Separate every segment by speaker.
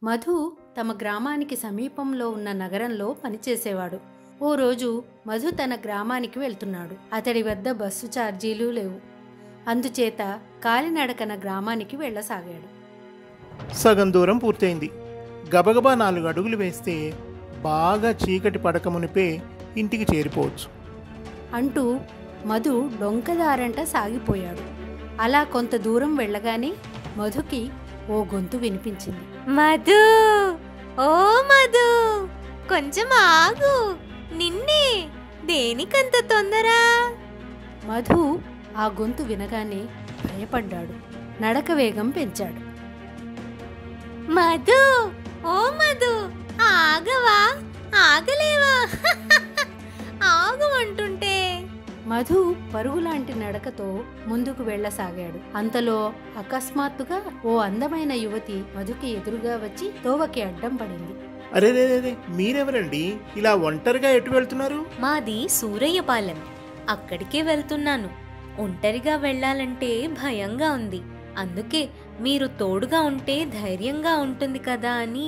Speaker 1: మధు తమ గ్రామానికి సమీపంలో ఉన్న నగరంలో పనిచేసేవాడు ఓ రోజు మధు తన గ్రామానికి వెళ్తున్నాడు అతడి వద్ద బస్సు ఛార్జీలు లేవు అందుచేత కాలినడకన గ్రామానికి వెళ్ళసాగాడు
Speaker 2: సగం దూరం పూర్తయింది గబగబా నాలుగు అడుగులు వేస్తే బాగా చీకటి పడక మునిపే ఇంటికి చేరిపోవచ్చు
Speaker 1: అంటూ మధు డొంకదారంట సాగిపోయాడు అలా కొంత దూరం వెళ్ళగానే మధుకి ఓ గొంతు వినిపించింది
Speaker 3: మధు ఓ మధు కొంచెం ఆగు నిన్నే దేనికంత తొందర
Speaker 1: మధు ఆ గొంతు వినగానే భయపడ్డాడు నడక వేగం పెంచాడు
Speaker 3: మధు ఓ మధు ఆగవా ఆగలేవా ఆగు అంటుంటే
Speaker 1: మధు పరుగులాంటి నడకతో ముందుకు వెళ్ళసాగాడు అంతలో అకస్మాత్తుగా ఓ అందమైన యువతి మధుకి ఎదురుగా వచ్చి తోవకి అడ్డం పడింది
Speaker 2: అరే రే రే, రే మీరెవరండి ఇలా ఒంటరిగా ఎటు వెళ్తున్నారు
Speaker 3: మాది సూరయ్యపాలెం అక్కడికే వెళ్తున్నాను ఒంటరిగా వెళ్ళాలంటే భయంగా ఉంది అందుకే మీరు తోడుగా ఉంటే ధైర్యంగా ఉంటుంది కదా అని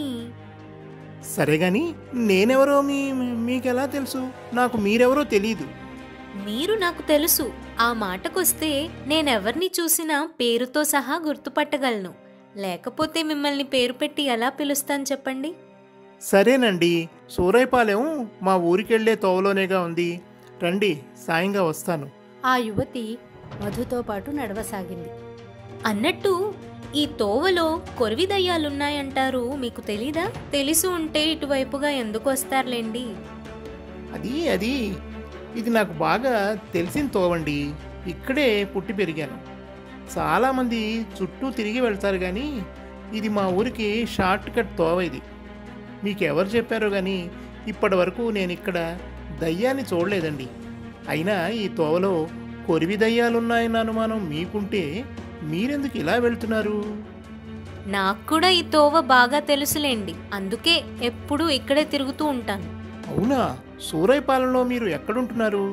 Speaker 2: సరే గాని నేనెవరో మీ మీకెలా తెలుసు నాకు మీరెవరో తెలీదు
Speaker 3: మీరు నాకు తెలుసు ఆ మాటకొస్తే నేనెవర్ని చూసినా పేరుతో సహా గుర్తుపట్టగలను లేకపోతే మిమ్మల్ని పేరు పెట్టి ఎలా పిలుస్తాను చెప్పండి
Speaker 2: సరేనండి సూరైపాలెం మా ఊరికెళ్లే తోవలోనేగా ఉంది రండి సాయంగా వస్తాను
Speaker 1: ఆ యువతి మధుతో పాటు నడవసాగింది
Speaker 3: అన్నట్టు ఈ తోవలో కొరివి దయ్యాలున్నాయంటారు మీకు తెలీదా తెలిసి ఉంటే ఇటువైపుగా ఎందుకు వస్తారులేండి
Speaker 2: అది అది ఇది నాకు బాగా తెలిసిన తోవండి ఇక్కడే పుట్టి పెరిగాను చాలామంది చుట్టూ తిరిగి వెళ్తారు కానీ ఇది మా ఊరికి షార్ట్ కట్ తోవ ఇది మీకు ఎవరు చెప్పారో కానీ ఇప్పటి వరకు నేను ఇక్కడ దయ్యాన్ని చూడలేదండి అయినా ఈ తోవలో కొరివి దయ్యాలున్నాయన్న అనుమానం మీకుంటే మీరెందుకు ఇలా వెళ్తున్నారు
Speaker 3: నాకు కూడా ఈ తోవ బాగా తెలుసులేండి అందుకే ఎప్పుడూ ఇక్కడే తిరుగుతూ ఉంటాను
Speaker 2: అవునా సూరైపాలెంలో మీరు ఎక్కడుంటున్నారు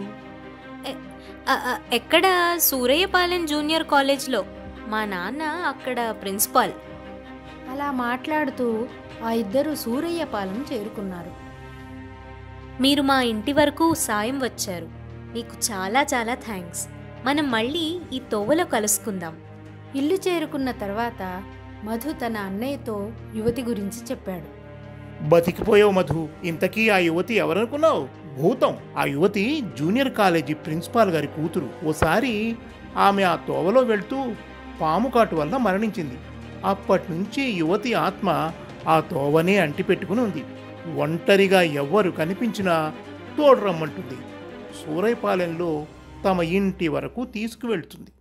Speaker 3: అ, అ, ఎక్కడ సూరయ్యపాలెం జూనియర్ కాలేజ్లో మా నాన్న అక్కడ ప్రిన్సిపాల్
Speaker 1: అలా మాట్లాడుతూ ఆ ఇద్దరు సూరయ్యపాలెం చేరుకున్నారు
Speaker 3: మీరు మా ఇంటి వరకు సాయం వచ్చారు మీకు చాలా చాలా థ్యాంక్స్ మనం మళ్ళీ ఈ తోవలో కలుసుకుందాం
Speaker 1: ఇల్లు చేరుకున్న తర్వాత మధు తన అన్నయ్యతో యువతి గురించి చెప్పాడు
Speaker 2: బతికిపోయావు మధు ఇంతకీ ఆ యువతి ఎవరనుకున్నావు భూతం ఆ యువతి జూనియర్ కాలేజీ ప్రిన్సిపాల్ గారి కూతురు ఓసారి ఆమె ఆ తోవలో వెళ్తూ పాము కాటు వల్ల మరణించింది అప్పటి నుంచి యువతి ఆత్మ ఆ తోవనే అంటిపెట్టుకుని ఉంది ఒంటరిగా ఎవ్వరు కనిపించినా తోడు రమ్మంటుంది సూరైపాలెంలో తమ ఇంటి వరకు తీసుకువెళ్తుంది